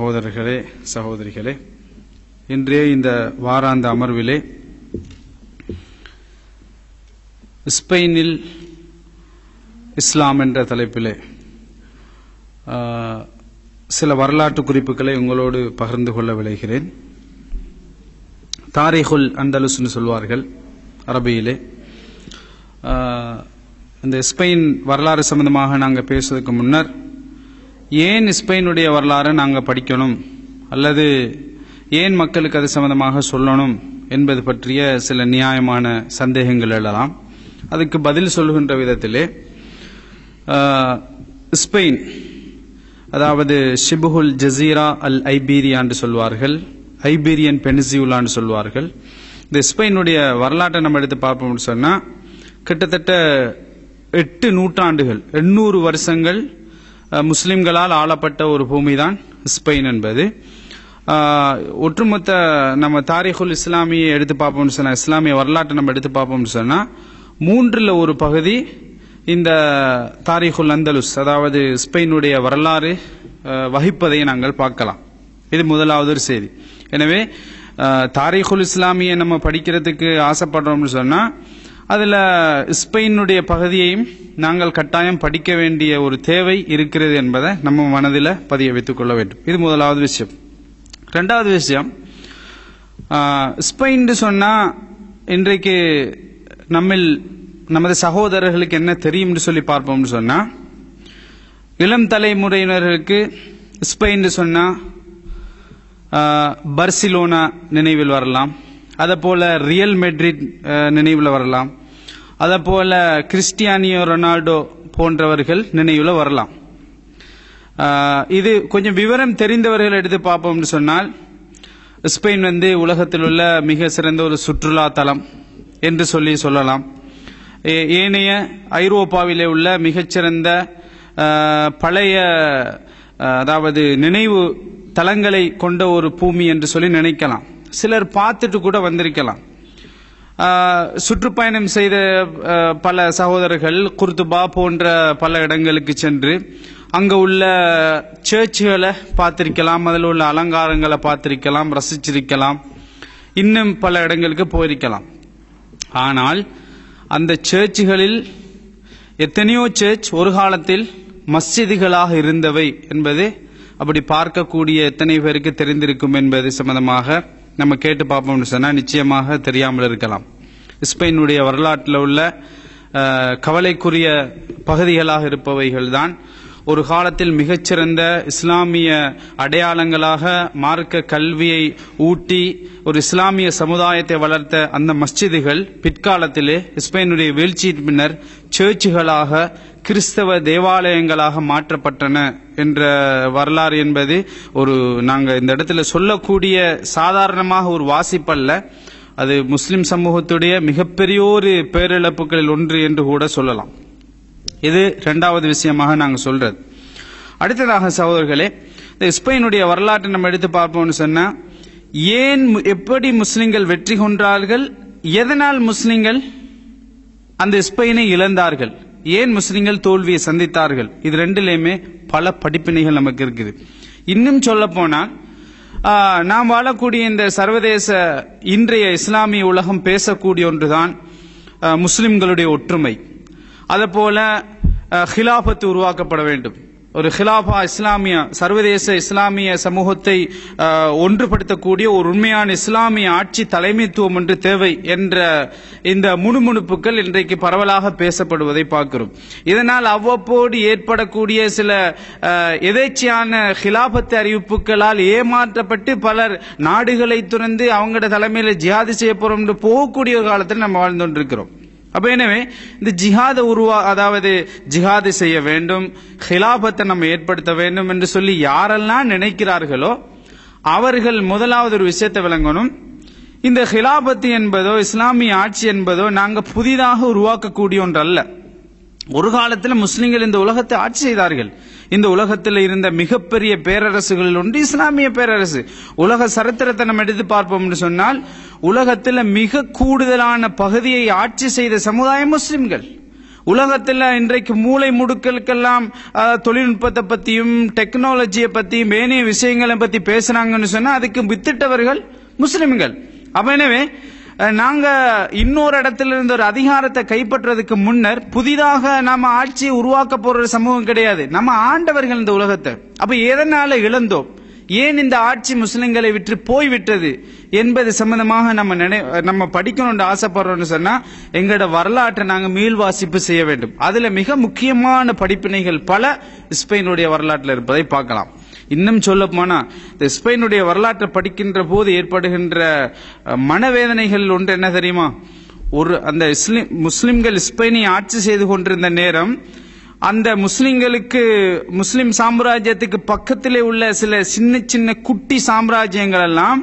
சகோதரர்களே சகோதரிகளே இன்றைய இந்த வாராந்த அமர்விலே ஸ்பெயினில் இஸ்லாம் என்ற தலைப்பிலே ஆ, சில வரலாற்று குறிப்புகளை உங்களோடு பகிர்ந்து கொள்ள விளைகிறேன் தாரிகுல் அந்தலுஸ்னு சொல்வார்கள் அரபியிலே ஆ, இந்த ஸ்பெயின் வரலாறு சம்பந்தமாக நாங்கள் பேசுவதற்கு முன்னர் ஏன் ஸ்பெயினுடைய வரலாறை நாங்கள் படிக்கணும் அல்லது ஏன் மக்களுக்கு அது சம்பந்தமாக சொல்லணும் என்பது பற்றிய சில நியாயமான சந்தேகங்கள் எழலாம் அதுக்கு பதில் சொல்லுகின்ற விதத்திலே ஆ, ஸ்பெயின் அதாவது ஷிபுல் ஜசீரா அல் ஐபீரியா என்று சொல்வார்கள் ஐபீரியன் பெனிசியுலான்னு சொல்வார்கள் இந்த ஸ்பெயினுடைய வரலாற்றை நம்ம எடுத்து பார்ப்போம்னு சொன்னா கிட்டத்தட்ட எட்டு நூற்றாண்டுகள் எண்ணூறு வருஷங்கள் அஹ், முஸ்லிம்களால் ஆளப்பட்ட ஒரு பூமி தான் ஸ்பெயின் என்பது ஆஹ், ஒட்டுமொத்த நம்ம தாரிகுல் இஸ்லாமியை எடுத்து பார்ப்போம்னு சொன்னா இஸ்லாமிய வரலாற்றை நம்ம எடுத்து பார்ப்போம்னு சொன்னா மூன்றுல ஒரு பகுதி இந்த தாரிகுல் அந்தலுஸ் அதாவது ஸ்பெயினுடைய வரலாறு அஹ், வகிப்பதை நாங்கள் பார்க்கலாம் இது முதலாவது ஒரு செய்தி எனவே அஹ், தாரிகுல் இஸ்லாமியை நம்ம படிக்கிறதுக்கு ஆசைப்படுறோம்னு சொன்னா அதுல ஸ்பெயினுடைய பகுதியையும் நாங்கள் கட்டாயம் படிக்க வேண்டிய ஒரு தேவை இருக்கிறது என்பதை நம்ம மனதில் பதிய வைத்துக் கொள்ள வேண்டும் இது முதலாவது விஷயம் ரெண்டாவது விஷயம் ஆஹ், ஸ்பெயின் சொன்னா இன்றைக்கு நம்மில் நமது சகோதரர்களுக்கு என்ன தெரியும்னு சொல்லி பார்ப்போம்னு சொன்னா இளம் தலைமுறையினர்களுக்கு ஸ்பெயின் சொன்னா ஆஹ், பர்சிலோனா நினைவில் வரலாம் அதே போல ரியல் மெட்ரிட் ஆஹ், நினைவில் வரலாம் அதே போல கிறிஸ்டியானியோ ரொனால்டோ போன்றவர்கள் நினைவில் வரலாம் ஆஹ், இது கொஞ்சம் விவரம் தெரிந்தவர்கள் எடுத்து பார்ப்போம்னு சொன்னால் ஸ்பெயின் வந்து உலகத்தில் உள்ள மிக சிறந்த ஒரு சுற்றுலா தலம் என்று சொல்லி சொல்லலாம் ஏ- ஏனைய ஐரோப்பாவிலே உள்ள மிகச்சிறந்த ஆஹ், பழைய ஆஹ், அதாவது நினைவு தலங்களை கொண்ட ஒரு பூமி என்று சொல்லி நினைக்கலாம் சிலர் பார்த்துட்டு கூட வந்திருக்கலாம் ஆஹ், சுற்றுப்பயணம் செய்த ஆஹ், பல சகோதரர்கள் குர்துபா போன்ற பல இடங்களுக்கு சென்று அங்க உள்ள சர்ச்சுகளை பார்த்திருக்கலாம் அதில் உள்ள அலங்காரங்களை பார்த்திருக்கலாம் ரசிச்சிருக்கலாம் இன்னும் பல இடங்களுக்கு போயிருக்கலாம் ஆனால் அந்த சர்ச்சுகளில் எத்தனையோ சர்ச் ஒரு காலத்தில் மஸ்ஜிதுகளாக இருந்தவை என்பது அப்படி பார்க்கக்கூடிய எத்தனை பேருக்கு தெரிந்திருக்கும் என்பது சம்பந்தமாக நம்ம கேட்டு பார்ப்போம்னு சொன்னா நிச்சயமாக தெரியாமல் இருக்கலாம் ஸ்பெயினுடைய வரலாற்றில் உள்ள அஹ், கவலைக்குரிய பகுதிகளாக இருப்பவைகள் தான் ஒரு காலத்தில் மிகச்சிறந்த இஸ்லாமிய அடையாளங்களாக மார்க்க கல்வியை ஊட்டி ஒரு இஸ்லாமிய சமுதாயத்தை வளர்த்த அந்த மஸ்ஜிதுகள் பிற்காலத்திலே ஸ்பெயினுடைய வீழ்ச்சியின் பின்னர் சர்ச்சுகளாக கிறிஸ்தவ தேவாலயங்களாக மாற்றப்பட்டன என்ற வரலாறு என்பது ஒரு நாங்க இந்த இடத்துல சொல்லக்கூடிய சாதாரணமாக ஒரு வாசிப்பல்ல அது முஸ்லிம் சமூகத்துடைய மிகப்பெரிய ஒரு பேரிழப்புகளில் ஒன்று என்று கூட சொல்லலாம் இது இரண்டாவது விஷயமாக நாங்க சொல்றது அடுத்ததாக சகோதரர்களே இந்த ஸ்பெயினுடைய வரலாற்றை நம்ம எடுத்து பார்ப்போம்னு சொன்னா ஏன் மு- எப்படி முஸ்லிம்கள் வெற்றி கொண்டார்கள் எதனால் முஸ்லிம்கள் அந்த ஸ்பெயினை இழந்தார்கள் ஏன் முஸ்லிம்கள் தோல்வியை சந்தித்தார்கள் இது ரெண்டுலயுமே பல படிப்பினைகள் நமக்கு இருக்குது இன்னும் சொல்ல போனால் ஆஹ், நாம் வாழக்கூடிய இந்த சர்வதேச இன்றைய இஸ்லாமிய உலகம் பேசக்கூடிய ஒன்றுதான் ஆஹ், முஸ்லிம்களுடைய ஒற்றுமை அதுபோல அஹ், ஹிலாபத்து உருவாக்கப்பட வேண்டும் ஒரு ஹிலாபா இஸ்லாமிய சர்வதேச இஸ்லாமிய சமூகத்தை அஹ், ஒன்றுபடுத்தக்கூடிய ஒரு உண்மையான இஸ்லாமிய ஆட்சி தலைமைத்துவம் ஒன்று தேவை என்ற இந்த முணுமுணுப்புகள் இன்றைக்கு பரவலாக பேசப்படுவதை பார்க்கிறோம் இதனால் அவ்வப்போது ஏற்படக்கூடிய சில அஹ், எதேச்சையான ஹிலாபத்து அறிவிப்புகளால் ஏமாற்றப்பட்டு பலர் நாடுகளை துறந்து அவங்களோட தலைமையில ஜிஹாது செய்ய போறோம் என்று போகக்கூடிய ஒரு காலத்தில் நம்ம வாழ்ந்து கொண்டிருக்கிறோம் அப்ப எனவே இந்த ஜிஹாத உருவா அதாவது ஜிஹாது செய்ய வேண்டும் ஹிலாபத்தை நம்ம ஏற்படுத்த வேண்டும் என்று சொல்லி யாரெல்லாம் நினைக்கிறார்களோ அவர்கள் முதலாவது ஒரு விஷயத்தை விளங்கணும் இந்த ஹிலாபத்து என்பதோ இஸ்லாமிய ஆட்சி என்பதோ நாங்க புதிதாக உருவாக்கக்கூடிய ஒன்றல்ல ஒரு காலத்தில் முஸ்லிம்கள் இந்த உலகத்தை ஆட்சி செய்தார்கள் இந்த உலகத்தில் இருந்த மிகப்பெரிய பேரரசுகளில் ஒன்று இஸ்லாமிய பேரரசு உலக சரித்திரத்தை நம்ம எடுத்து பார்ப்போம் என்று சொன்னால் உலகத்தில் மிக கூடுதலான பகுதியை ஆட்சி செய்த சமுதாயம் முஸ்லிம்கள் உலகத்துல இன்றைக்கு மூளை முடுக்கலுக்கெல்லாம் அஹ், தொழில்நுட்பத்தை பத்தியும் டெக்னாலஜியை பத்தியும் ஏனைய விஷயங்களை பத்தி பேசுறாங்கன்னு சொன்னா அதுக்கு வித்திட்டவர்கள் முஸ்லிம்கள் அப்ப எனவே அஹ், நாங்க இன்னொரு இடத்துல இருந்து ஒரு அதிகாரத்தை கைப்பற்றுறதுக்கு முன்னர் புதிதாக நாம ஆட்சியை உருவாக்க போற ஒரு சமூகம் கிடையாது நம்ம ஆண்டவர்கள் இந்த உலகத்தை அப்ப எதனால இழந்தோம் ஏன் இந்த ஆட்சி முஸ்லிம்களை விட்டு போய்விட்டது என்பது சம்பந்தமாக நம்ம நினை நம்ம படிக்கணும்னு ஆசைப்படுறோம்னு சொன்னா எங்களோட வரலாற்றை நாங்க மீள்வாசிப்பு செய்ய வேண்டும் அதுல மிக முக்கியமான படிப்பினைகள் பல ஸ்பெயினுடைய வரலாற்றில் இருப்பதை பார்க்கலாம் இன்னும் சொல்ல போனா இந்த ஸ்பெயினுடைய வரலாற்றை படிக்கின்ற போது ஏற்படுகின்ற அஹ், மனவேதனைகள் ஒன்று என்ன தெரியுமா ஒரு அந்த இஸ்லிம் முஸ்லிம்கள் ஸ்பெயினை ஆட்சி செய்து கொண்டிருந்த நேரம் அந்த முஸ்லிம்களுக்கு முஸ்லிம் சாம்ராஜ்யத்துக்கு பக்கத்திலே உள்ள சில சின்ன சின்ன குட்டி சாம்ராஜ்யங்கள் எல்லாம்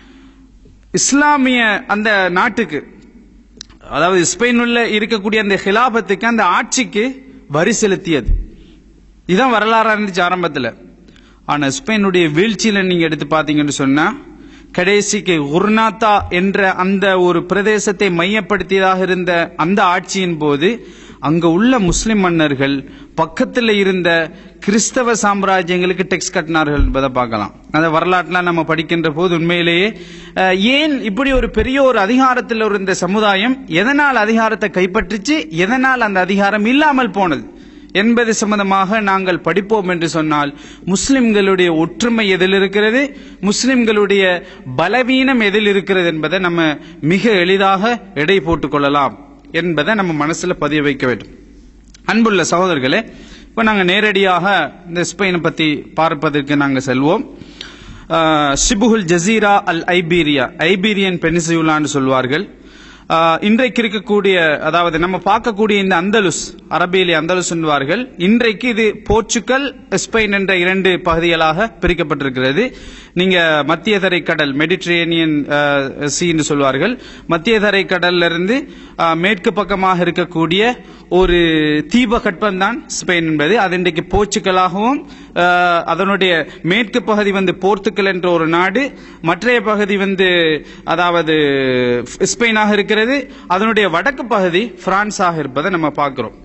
இஸ்லாமிய அந்த நாட்டுக்கு அதாவது ஸ்பெயினுள்ள இருக்கக்கூடிய அந்த ஹிலாபத்துக்கு அந்த ஆட்சிக்கு வரி செலுத்தியது இதுதான் வரலாறா இருந்துச்சு ஆரம்பத்துல ஆனா ஸ்பெயினுடைய வீழ்ச்சியில நீங்க எடுத்து பாத்தீங்கன்னு சொன்னா கடைசிக்கு குர்நாத்தா என்ற அந்த ஒரு பிரதேசத்தை மையப்படுத்தியதாக இருந்த அந்த ஆட்சியின் போது அங்க உள்ள முஸ்லிம் மன்னர்கள் பக்கத்தில் இருந்த கிறிஸ்தவ சாம்ராஜ்யங்களுக்கு டெக்ஸ் கட்டினார்கள் என்பதை பார்க்கலாம் அந்த வரலாற்றுலாம் நம்ம படிக்கின்ற போது உண்மையிலேயே அஹ், ஏன் இப்படி ஒரு பெரிய ஒரு அதிகாரத்தில் இருந்த சமுதாயம் எதனால் அதிகாரத்தை கைப்பற்றிச்சு எதனால் அந்த அதிகாரம் இல்லாமல் போனது என்பது சம்பந்தமாக நாங்கள் படிப்போம் என்று சொன்னால் முஸ்லிம்களுடைய ஒற்றுமை எதில் இருக்கிறது முஸ்லிம்களுடைய பலவீனம் எதில் இருக்கிறது என்பதை நம்ம மிக எளிதாக எடை போட்டுக் கொள்ளலாம் என்பதை நம்ம மனசுல பதிய வைக்க வேண்டும் அன்புள்ள சகோதரர்களே இப்ப நாங்க நேரடியாக இந்த ஸ்பெயினை பத்தி பார்ப்பதற்கு நாங்க செல்வோம் ஆஹ், ஷிபுகுல் ஜசீரா அல் ஐபீரியா ஐபீரியன் பெனிசியுலான்னு சொல்வார்கள் ஆஹ், இன்றைக்கு இருக்கக்கூடிய அதாவது நம்ம பார்க்கக்கூடிய இந்த அந்தலுஸ் அரபியிலே அந்தலுஸ் என்பார்கள் இன்றைக்கு இது போர்ச்சுகல் ஸ்பெயின் என்ற இரண்டு பகுதிகளாக பிரிக்கப்பட்டிருக்கிறது நீங்க மத்திய தரை கடல் மெடிட்ரேனியன் சி என்று சொல்வார்கள் மத்திய தரை கடல்ல இருந்து ஆஹ், மேற்கு பக்கமாக இருக்கக்கூடிய ஒரு தீபகற்பம் தான் ஸ்பெயின் என்பது அது இன்றைக்கு போர்ச்சுகலாகவும் ஆஹ், அதனுடைய மேற்கு பகுதி வந்து போர்த்துக்கல் என்ற ஒரு நாடு மற்றைய பகுதி வந்து அதாவது ஸ்பெயினாக இருக்கிறது அதனுடைய வடக்கு பகுதி பிரான்ஸாக இருப்பதை நம்ம பார்க்கிறோம்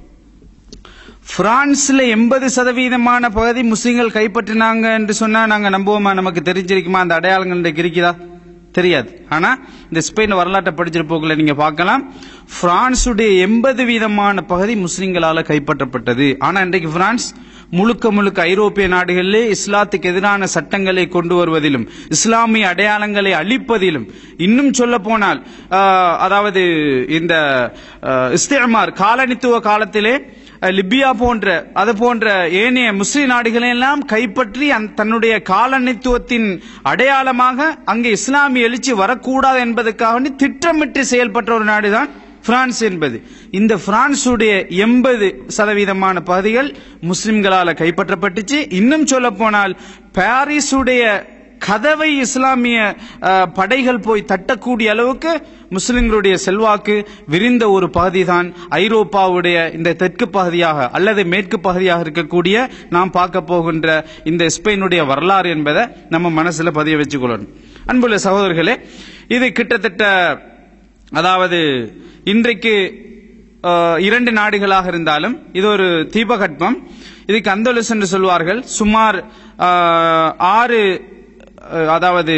பிரான்ஸ்ல எண்பது சதவீதமான பகுதி முஸ்லிம்கள் கைப்பற்றினாங்க என்று சொன்னா நாங்க நம்புவோமா நமக்கு தெரிஞ்சிருக்குமா அந்த அடையாளங்கள் இன்றைக்கு இருக்குதா தெரியாது ஆனா இந்த ஸ்பெயின் வரலாற்றை படிச்சிட்டு போக்குல நீங்க பார்க்கலாம் பிரான்சுடைய எண்பது வீதமான பகுதி முஸ்லிம்களால கைப்பற்றப்பட்டது ஆனா இன்றைக்கு பிரான்ஸ் முழுக்க முழுக்க ஐரோப்பிய நாடுகளிலே இஸ்லாத்துக்கு எதிரான சட்டங்களை கொண்டு வருவதிலும் இஸ்லாமிய அடையாளங்களை அழிப்பதிலும் இன்னும் சொல்ல போனால் ஆஹ், அதாவது இந்த ஆஹ், இஸ்திமார் காலனித்துவ காலத்திலே அஹ், லிபியா போன்ற அது போன்ற ஏனைய முஸ்லிம் நாடுகளை எல்லாம் கைப்பற்றி அந்த- தன்னுடைய காலனித்துவத்தின் அடையாளமாக அங்கே இஸ்லாமிய எழுச்சி வரக்கூடாது என்பதற்காக வேண்டி திட்டமிட்டு செயல்பட்ட ஒரு நாடுதான் பிரான்ஸ் என்பது இந்த பிரான்சுடைய எண்பது சதவீதமான பகுதிகள் முஸ்லிம்களால கைப்பற்றப்பட்டுச்சு இன்னும் சொல்ல போனால் பாரிஸுடைய கதவை இஸ்லாமிய அஹ், படைகள் போய் தட்டக்கூடிய அளவுக்கு முஸ்லிம்களுடைய செல்வாக்கு விரிந்த ஒரு பகுதி தான் ஐரோப்பாவுடைய இந்த தெற்கு பகுதியாக அல்லது மேற்கு பகுதியாக இருக்கக்கூடிய நாம் பார்க்க போகின்ற இந்த ஸ்பெயினுடைய வரலாறு என்பதை நம்ம மனசுல பதிய வச்சுக்கொள்ளணும் அன்புள்ள சகோதரர்களே இது கிட்டத்தட்ட அதாவது இன்றைக்கு அஹ், இரண்டு நாடுகளாக இருந்தாலும் இது ஒரு தீபகற்பம் இதுக்கு அந்தலுஸ் என்று சொல்வார்கள் சுமார் அஹ், ஆறு அஹ், அதாவது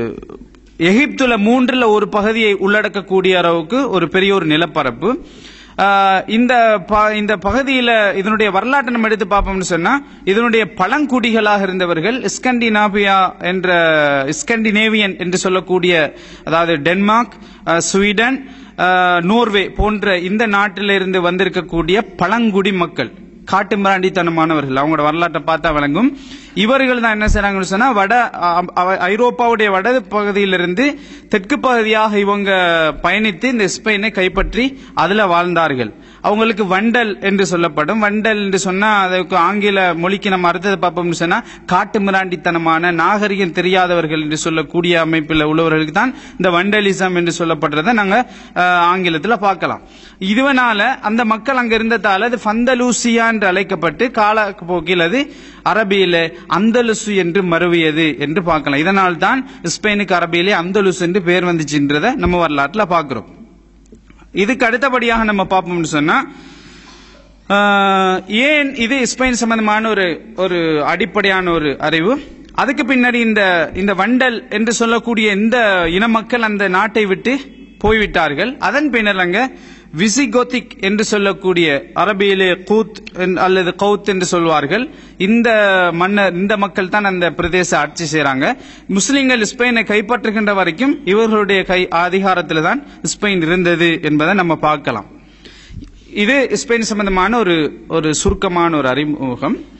எகிப்துல மூன்றுல ஒரு பகுதியை உள்ளடக்கக்கூடிய அளவுக்கு ஒரு பெரிய ஒரு நிலப்பரப்பு அஹ், இந்த ப- இந்த பகுதியில இதனுடைய வரலாற்றை நம்ம எடுத்து பார்ப்போம்னு சொன்னா இதனுடைய பழங்குடிகளாக இருந்தவர்கள் ஸ்கண்டினாபியா என்ற ஸ்கண்டினேவியன் என்று சொல்லக்கூடிய அதாவது டென்மார்க் அஹ், ஸ்வீடன் அஹ், நோர்வே போன்ற இந்த நாட்டிலிருந்து வந்திருக்கக்கூடிய பழங்குடி மக்கள் காட்டு மிராண்டித்தனமானவர்கள் அவங்களோட வரலாற்றை பார்த்தா விளங்கும் இவர்கள் தான் என்ன செய்றாங்கன்னு சொன்னா வட அ- அ- ஐரோப்பாவுடைய வட பகுதியிலிருந்து தெற்கு பகுதியாக இவங்க பயணித்து இந்த ஸ்பெயினை கைப்பற்றி அதுல வாழ்ந்தார்கள் அவங்களுக்கு வண்டல் என்று சொல்லப்படும் வண்டல் என்று சொன்னா அதுக்கு ஆங்கில மொழிக்கு நம்ம அர்த்தத்தை பார்ப்போம்னு சொன்னா காட்டு மிராண்டித்தனமான நாகரிகம் தெரியாதவர்கள் என்று சொல்லக்கூடிய அமைப்பில் உள்ளவர்களுக்கு தான் இந்த வண்டலிசம் என்று சொல்லப்படுறதை நாங்க அஹ், ஆங்கிலத்துல பார்க்கலாம் இதுவனால அந்த மக்கள் அங்க இருந்ததால அது ஃபந்தலூசியா என்று அழைக்கப்பட்டு காலப்போக்கில் அது அரபியில அந்தலுசு என்று மருவியது என்று பார்க்கலாம் இதனால் தான் ஸ்பெயினுக்கு அரபியிலே அந்தலுஸ் என்று பெயர் வந்துச்சுன்றதை நம்ம வரலாற்றுல பார்க்கிறோம் இதுக்கு அடுத்தபடியாக நம்ம பார்ப்போம்னு சொன்னா ஆஹ், ஏன் இது ஸ்பெயின் சம்பந்தமான ஒரு ஒரு அடிப்படையான ஒரு அறிவு அதுக்கு பின்னாடி இந்த இந்த வண்டல் என்று சொல்லக்கூடிய இந்த இன மக்கள் அந்த நாட்டை விட்டு போய்விட்டார்கள் அதன் பின்னர் அங்க விசிகோத்திக் என்று சொல்லக்கூடிய அரபியிலே கூத் என்- அல்லது கவுத் என்று சொல்வார்கள் இந்த மன்னர் இந்த மக்கள் தான் அந்த பிரதேச ஆட்சி செய்றாங்க முஸ்லிம்கள் ஸ்பெயினை கைப்பற்றுகின்ற வரைக்கும் இவர்களுடைய கை அதிகாரத்தில் தான் ஸ்பெயின் இருந்தது என்பதை நம்ம பார்க்கலாம் இது ஸ்பெயின் சம்பந்தமான ஒரு ஒரு சுருக்கமான ஒரு அறிமுகம்